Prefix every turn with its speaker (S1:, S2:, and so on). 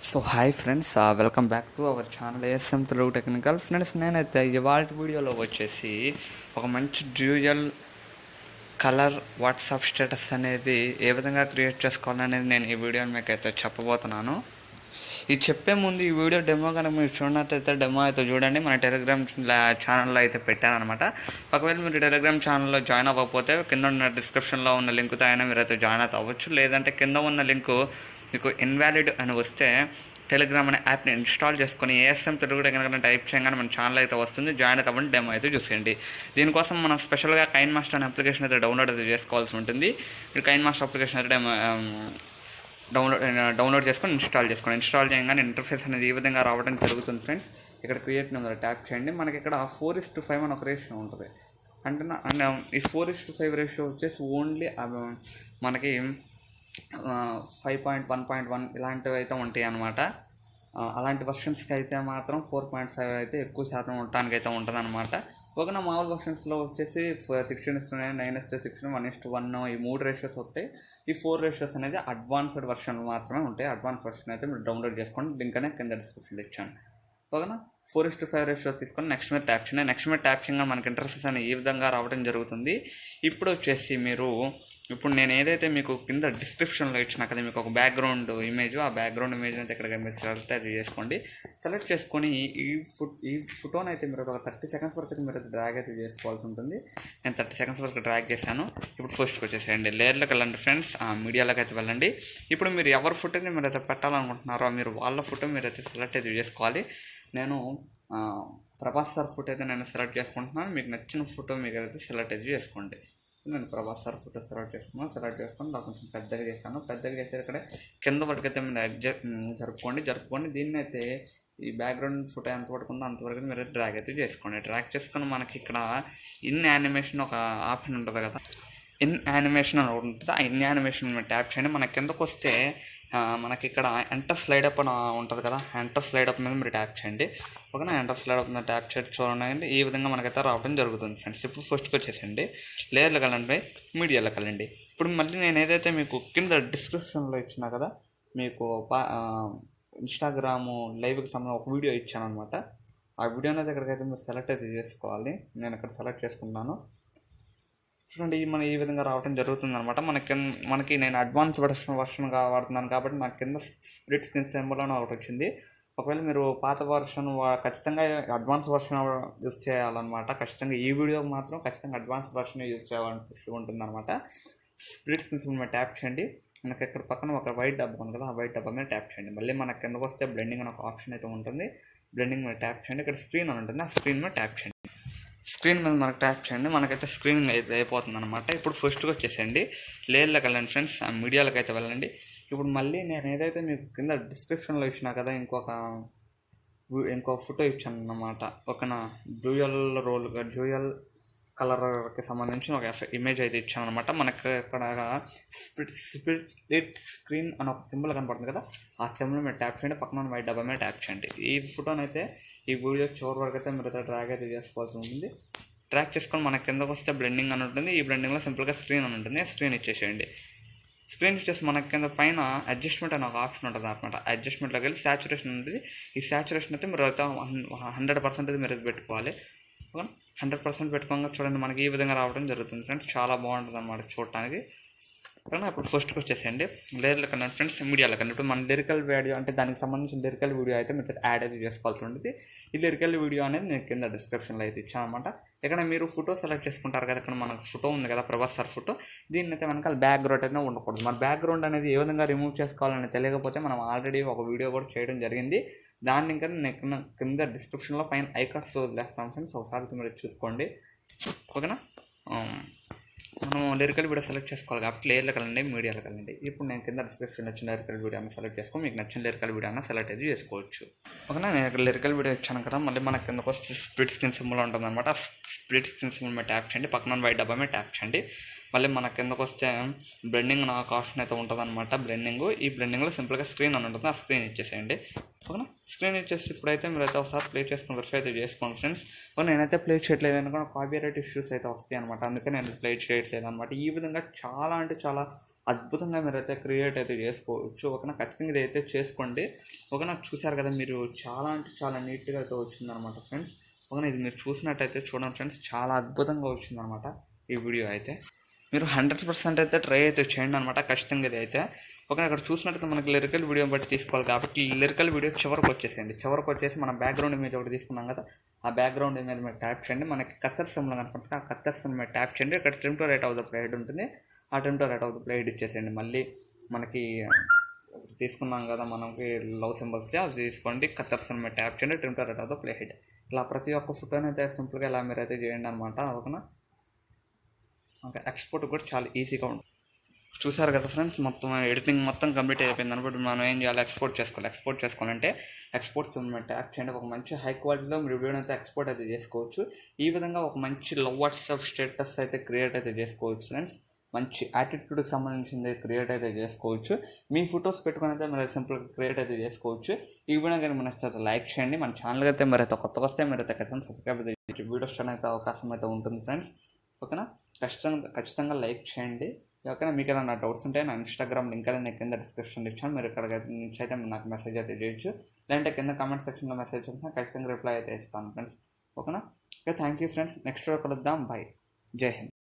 S1: so hi friends welcome back to our channel ASM Telugu technical friends నేనైతే ఇవాళ వీడియోలో వచ్చేసి ఒక మంచి డ్యూయల్ కలర్ వాట్సాప్ స్టేటస్ అనేది ఏ విధంగా క్రియేట్ చేసుకోవాలనేది నేను ఈ వీడియోని మీకు అయితే చెప్పబోతున్నాను ఇది చెప్పే ముందు ఈ వీడియో డెమో కనుక మీరు చూడనట్టయితే డెమో అయితే చూడండి మన టెలిగ్రామ్ ఛానల్లో అయితే పెట్టానమాట ఒకవేళ మీరు టెలిగ్రామ్ ఛానల్లో జాయిన్ అవ్వకపోతే కింద ఉన్న డిస్క్రిప్షన్లో ఉన్న లింక్తో అయినా మీరు అయితే జాయిన్ అయితే అవ్వచ్చు లేదంటే కింద ఉన్న లింకు మీకు ఇన్వాలిడ్ అని వస్తే టెలిగ్రామ్ అనే యాప్ని ఇన్స్టాల్ చేసుకొని ఏఎస్ఎం తెలుగు కనుక టైప్ చేయగానే మన ఛానల్ అయితే వస్తుంది జాయిన్ అయితే అవ్వండి డెమో అయితే చూసేయండి దీనికోసం మనం స్పెషల్గా కైన్ మాస్టర్ అనే అప్లికేషన్ అయితే డౌన్లోడ్ అయితే చేసుకోవాల్సి ఉంటుంది మీరు కైన్ మాస్టర్ అప్లికేషన్ అయితే డెమో డౌన్లోడ్ డౌన్లోడ్ చేసుకొని ఇన్స్టాల్ చేసుకోండి ఇన్స్టాల్ చేయగానే ఇంటర్ఫేస్ అనేది ఈ విధంగా రావడం జరుగుతుంది ఫ్రెండ్స్ ఇక్కడ క్రియేట్ నెంబర్ ట్యాప్ చేయండి మనకి ఇక్కడ ఫోర్ ఇస్ టు ఫైవ్ అని ఒక రేషియో ఉంటుంది అంటే నా- అంటే ఈ four is to five ratio వచ్చేసి ఓన్లీ మనకి five point one point one ఇలాంటివి అయితే ఉంటాయి అన్నమాట ఆ, అలాంటి వర్షన్స్కి అయితే మాత్రం ఫోర్ పాయింట్ ఫైవ్ అయితే ఎక్కువ శాతం ఉండటానికి అయితే ఉంటుంది అనమాట ఒక నా మామూలు వర్షన్స్లో వచ్చేసి సిక్స్టీన్ ఇస్తున్నాయి నైన్ ఇస్తే సిక్స్టీన్ వన్ ఇస్ట్ వన్ ఈ మూడు రేషియోస్ వస్తాయి ఈ ఫోర్ రేషియోస్ అనేది అడ్వాన్స్డ్ వర్షన్ మాత్రమే ఉంటాయి అడ్వాన్స్ వర్షన్ అయితే మీరు డౌన్లోడ్ చేసుకోండి లింక్ అనేది కింద డిస్క్రిప్షన్లో ఇచ్చాను ఓకేనా four is to five ratio తీసుకొని నెక్స్ట్ మీద ట్యాప్ చేయండి నెక్స్ట్ మీద ట్యాప్ చేయగా మనకి ఇంటర్ఫేస్ అనేది ఈ విధంగా రావడం జరుగుతుంది ఇప్పుడు వచ్చేసి మీరు ఇప్పుడు నేను ఏదైతే మీకు కింద డిస్క్రిప్షన్లో ఇచ్చిన కదా మీకు ఒక బ్యాక్గ్రౌండ్ ఇమేజ్ ఆ బ్యాక్గ్రౌండ్ ఇమేజ్ అయితే ఇక్కడ మీరు సెలెక్ట్ అది చేసుకోండి సెలెక్ట్ చేసుకొని ఈ ఫుట్ ఈ ఫోటోని అయితే మీరు ఒక థర్టీ సెకండ్స్ వరకు అయితే మీరు డ్రాగ్ అయితే చేసుకోవాల్సి ఉంటుంది నేను థర్టీ సెకండ్స్ వరకు డ్రాగ్ చేశాను ఇప్పుడు ఫస్ట్కి వచ్చేసేయండి లేయర్లోకి వెళ్ళండి ఫ్రెండ్స్ ఆ మీడియాలోకి అయితే వెళ్ళండి ఇప్పుడు మీరు ఎవరి ఫోటోని మీరు అయితే పెట్టాలనుకుంటున్నారో మీరు వాళ్ళ ఫోటో మీరు అయితే సెలెక్ట్ అయితే చేసుకోవాలి నేను ఆ, ప్రభాస్ సార్ ఫోటో అయితే నేను సెలెక్ట్ చేసుకుంటున్నాను మీకు నచ్చిన ఫోటో మీకు అయితే సెలెక్ట్ అయితే చేసుకోండి నేను ప్రభాస్ సార్ ఫోటో సెలెక్ట్ చేసుకున్నాను సెలెక్ట్ చేసుకొని నాకు కొంచెం పెద్దగా చేశాను పెద్దగా చేసే ఇక్కడ కింద వరకైతే మీరు ఎగ్జాక్ట్ జరుపుకోండి జరుపుకోండి దీన్ని అయితే ఈ బ్యాక్గ్రౌండ్ ఫోటో ఎంత వరకు ఉందో అంతవరకు మీరు డ్రాగ్ అయితే చేసుకోండి డ్రాగ్ చేసుకొని మనకి ఇక్కడ ఇన్ యానిమేషన్ ఒక ఆప్షన్ ఉంటుంది కదా ఇన్ యానిమేషన్ అని ఒకటి ఉంటుంది ఆ ఇన్ యానిమేషన్ మీద ట్యాప్ చేయండి మన కిందకు వస్తే ఆ, మనకి ఇక్కడ ఎంటర్ స్లైడ్ అప్ అని ఉంటుంది కదా ఎంటర్ స్లైడ్ అప్ మీద మీరు ట్యాప్ చేయండి ఓకేనా ఎంటర్ స్లైడ్ అప్ మీద ట్యాప్ చేసి చూడండి ఈ విధంగా మనకైతే రావడం జరుగుతుంది ఫ్రెండ్స్ ఇప్పుడు ఫస్ట్కి వచ్చేసండి లేయర్లకు వెళ్ళండి మీడియాలోకి వెళ్ళండి ఇప్పుడు మళ్ళీ నేను ఏదైతే మీకు కింద డిస్క్రిప్షన్లో ఇచ్చినా కదా మీకు పా ఇన్స్టాగ్రాము లైవ్కి సంబంధించిన ఒక వీడియో ఇచ్చాను అనమాట ఆ వీడియో అనేది ఇక్కడికైతే మీరు సెలెక్ట్ అయితే చేసుకోవాలి నేను ఇక్కడ సెలెక్ట్ చేసుకుంటాను చూడండి ఈ మన ఈ విధంగా రావడం జరుగుతుంది అనమాట మనకి మనకి నేను అడ్వాన్స్ వర్షన్ వర్షన్గా వాడుతున్నాను కాబట్టి నాకు కింద స్ప్లిట్ స్క్రీన్ సింబల్ అని ఒకటి వచ్చింది ఒకవేళ మీరు పాత వర్షన్ ఖచ్చితంగా అడ్వాన్స్ వర్షన్ యూస్ చేయాలన్నమాట ఖచ్చితంగా ఈ వీడియో మాత్రం ఖచ్చితంగా అడ్వాన్స్ వర్షన్ యూస్ చేయాల్సి ఉంటుంది అనమాట స్ప్లిట్ స్క్రీన్ సింబల్ మీద ట్యాప్ చేయండి మనకి ఇక్కడ పక్కన ఒక వైట్ డబ్బా ఉంది కదా ఆ వైట్ డబ్బా మీద ట్యాప్ చేయండి మళ్ళీ మనకి కిందకు వస్తే బ్లెండింగ్ అని ఒక ఆప్షన్ అయితే ఉంటుంది బ్లెండింగ్ మీద ట్యాప్ చేయండి ఇక్కడ స్క్రీన్ అని ఉంటుంది ఆ స్క్రీన్ మీద ట్యాప్ చేయండి స్క్రీన్ మీద మనకు ట్యాప్ చేయండి మనకైతే స్క్రీన్ అయితే అయిపోతుంది అనమాట ఇప్పుడు ఫస్ట్కి వచ్చేసండి లేయర్లోకి వెళ్ళండి ఫ్రెండ్స్ ఆ మీడియాలోకి అయితే వెళ్ళండి ఇప్పుడు మళ్ళీ నేను ఏదైతే మీకు కింద డిస్క్రిప్షన్లో ఇచ్చినా కదా ఇంకొక వి- ఇంకో ఫోటో ఇచ్చాను అన్నమాట ఒక నా డ్యూయల్ రోల్ డ్యూయల్ కలర్కి సంబంధించిన ఒక ఇమేజ్ అయితే ఇచ్చాను అనమాట మనకి ఇక్కడ స్ప్లిట్ స్ప్లిట్ స్క్రీన్ అని ఒక సింబల్ కనపడుతుంది కదా ఆ సింబల్ మీద ట్యాప్ చేయండి పక్కన ఉన్న వైట్ డబ్బా మీద ట్యాప్ చేయండి ఈ ఫోటోని అయితే ఈ వీడియో చివరి వరకు అయితే మీరు అయితే డ్రాగ్ అయితే చేసుకోవాల్సి ఉంటుంది ట్రాక్ చేసుకొని మన కిందకు వస్తే బ్లెండింగ్ అని ఉంటుంది ఈ బ్లెండింగ్లో సింపుల్గా స్క్రీన్ అని ఉంటుంది స్క్రీన్ ఇచ్చేసేయండి స్క్రీన్ ఇచ్చేసి మన కింద పైన అడ్జస్ట్మెంట్ అని ఒక ఆప్షన్ ఉంటుంది అనమాట అడ్జస్ట్మెంట్లోకి వెళ్ళి సాచురేషన్ ఉంటుంది ఈ సాచురేషన్ అయితే మీరు అయితే హండ్రెడ్ పర్సెంట్ అయితే మీరు అయితే పెట్టుకోవాలి హండ్రెడ్ పర్సెంట్ పెట్టుకోగా చూడండి మనకి ఈ విధంగా రావడం జరుగుతుంది ఫ్రెండ్స్ చాలా బాగుంటుంది అనమాట చూడటానికి ఓకేనా ఇప్పుడు ఫస్ట్కి వచ్చేసేయండి లేయర్ల కన్నా ఫ్రెండ్స్ మీడియాలో కన్నా ఇప్పుడు మన లిరికల్ వీడియో అంటే దానికి సంబంధించిన లిరికల్ వీడియో అయితే మీరు యాడ్ అయితే చేసుకోవాల్సి ఉంటుంది ఈ లిరికల్ వీడియో అనేది నేను కింద డిస్క్రిప్షన్లో అయితే ఇచ్చాను అనమాట ఇక్కడ మీరు ఫోటో సెలెక్ట్ చేసుకుంటారు కదా ఇక్కడ మనకు ఫోటో ఉంది కదా ప్రభాస్ సార్ ఫోటో దీన్ని అయితే మనకి బ్యాక్గ్రౌండ్ అయితే ఉండకూడదు మన బ్యాక్గ్రౌండ్ అనేది ఏ విధంగా రిమూవ్ చేసుకోవాలని తెలియకపోతే మనం ఆల్రెడీ ఒక వీడియో కూడా చేయడం జరిగింది దాన్ని ఇంకా నేను కింద- కింద డిస్క్రిప్షన్లో పైన ఐకార్స్ వదిలేస్తాను ఫ్రెండ్స్ ఒకసారి మీరు చూసుకోండి ఓకేనా ఆమ్, మనం లిరికల్ వీడియో సెలెక్ట్ చేసుకోవాలి కాబట్టి లేయర్లోకి వెళ్ళండి మీడియాలోకి వెళ్ళండి ఇప్పుడు నేను కింద డిస్క్రిప్షన్ వచ్చిన లిరికల్ వీడియో అన్న సెలెక్ట్ చేసుకొని మీకు నచ్చిన లిరికల్ వీడియో అన్న సెలెక్ట్ అయితే చేసుకోవచ్చు ఓకేనా నేను ఇక్కడ లిరికల్ వీడియో ఇచ్చాను కదా మళ్ళీ మనకి కిందకు వస్తే స్ప్లిట్ స్క్రీన్ సింబల్ ఉంటుంది అనమాట స్ప్లిట్ స్క్రీన్ సింబల్ మీద ట్యాప్ చేయండి పక్కన వైట్ డబ్బా మీద ట్యాప్ చేయండి మళ్ళీ మన కిందకు వస్తే బ్లెండింగ్ నాకు ఆప్షన్ అయితే ఉంటుంది అనమాట బ్లెండింగ్ ఈ బ్లెండింగ్లో సింపుల్గా స్క్రీన్ అని ఉంటుంది ఆ స్క్రీన్ ఇచ్చేసేయండి ఓకేనా స్క్రీన్ ఇచ్చేసి ఇప్పుడైతే మీరు అయితే ఒకసారి ప్లే చేసుకుని వెరిఫై అయితే చేసుకోండి ఫ్రెండ్స్ నేనైతే ప్లే చేయట్లేదు ఎందుకంటే కాపీరైట్ ఇష్యూస్ అయితే వస్తాయి అనమాట అందుకే నేను ప్లే చేయట్లేదు అనమాట ఈ విధంగా చాలా అంటే చాలా అద్భుతంగా మీరు అయితే క్రియేట్ అయితే చేసుకోవచ్చు ఓకేనా ఖచ్చితంగా ఇది అయితే చేసుకోండి ఓకేనా చూసారు కదా మీరు చాలా అంటే చాలా నీట్గా అయితే వచ్చిందనమాట ఫ్రెండ్స్ ఓకేనా ఇది మీరు చూసినట్టయితే చూడండి ఫ్రెండ్స్ చాలా అద్భుతంగా వచ్చిందనమాట ఈ వీడియో అయితే మీరు హండ్రెడ్ పర్సెంట్ అయితే ట్రై అయితే చేయండి అనమాట ఖచ్చితంగా ఇది అయితే ఓకే అక్కడ చూసినట్టు మనకి లిరికల్ వీడియో బట్టి తీసుకోవాలి కాబట్టి ఈ లిరికల్ వీడియో చివరికి వచ్చేసేయండి చివరికి వచ్చేసి మన బ్యాక్గ్రౌండ్ ఇమేజ్ ఒకటి తీసుకున్నాం కదా ఆ బ్యాక్గ్రౌండ్ ఇమేజ్ మీద ట్యాప్ చేయండి మనకి కత్తర్ సిమ్లో కనపడుతుంది ఆ కత్తర్ సిమ్ మీద ట్యాప్ చేయండి ఇక్కడ trim to right of the plate ఉంటుంది ఆ trim to right of the plate ఇచ్చేసేయండి మళ్ళీ మనకి తీసుకున్నాం కదా మనకి లవ్ సింబల్స్ అది తీసుకోండి కత్తర్ సిమ్ మీద ట్యాప్ చేయండి trim to right of the plate ఇలా ప్రతి ఒక్క ఫోటోని అయితే సింపుల్గా ఇలా మీరు అయితే చేయండి అనమాట ఓకేనా ఇంకా ఎక్స్పోర్ట్ కూడా చాలా ఈజీగా ఉంటుంది చూసారు కదా ఫ్రెండ్స్ మొత్తం ఎడిటింగ్ మొత్తం కంప్లీట్ అయిపోయింది అనుకుంటే మనం ఏం చేయాలి ఎక్స్పోర్ట్ చేసుకోవాలి ఎక్స్పోర్ట్ చేసుకోవాలంటే ఎక్స్పోర్ట్స్ ట్యాప్ చేయండి ఒక మంచి హై క్వాలిటీలో మీరు వీడియోని అయితే ఎక్స్పోర్ట్ అయితే చేసుకోవచ్చు ఈ విధంగా ఒక మంచి లవ్ వాట్సాప్ స్టేటస్ అయితే క్రియేట్ అయితే చేసుకోవచ్చు ఫ్రెండ్స్ మంచి యాటిట్యూడ్కి సంబంధించింది క్రియేట్ అయితే చేసుకోవచ్చు మీ ఫొటోస్ పెట్టుకుని అయితే మీరు సింపుల్గా క్రియేట్ అయితే చేసుకోవచ్చు ఈ వీడియో కానీ మన అయితే లైక్ చేయండి మన ఛానల్ అయితే మరి అయితే కొత్తగా వస్తే మీరు అయితే ఖచ్చితంగా సబ్స్క్రైబ్ అయితే వీడియోస్ చూడడానికి అయితే అవకాశం అయితే ఉంటుంది ఫ్రెండ్స్ ఓకేనా ఖచ్చితంగా ఖచ్చితంగా లైక్ చేయండి ఓకేనా మీకు ఏదైనా డౌట్స్ ఉంటే నా ఇన్స్టాగ్రామ్ లింక్ అనేది నేను కింద డిస్క్రిప్షన్ ఇచ్చాను మీరు ఇక్కడ నుంచి అయితే నాకు మెసేజ్ అయితే చేయొచ్చు లేదంటే కింద కామెంట్ సెక్షన్లో మెసేజ్ చేస్తే ఖచ్చితంగా రిప్లై అయితే ఇస్తాను ఫ్రెండ్స్ ఓకేనా okay thank you friends next కలుద్దాం బాయ్ జై హింద్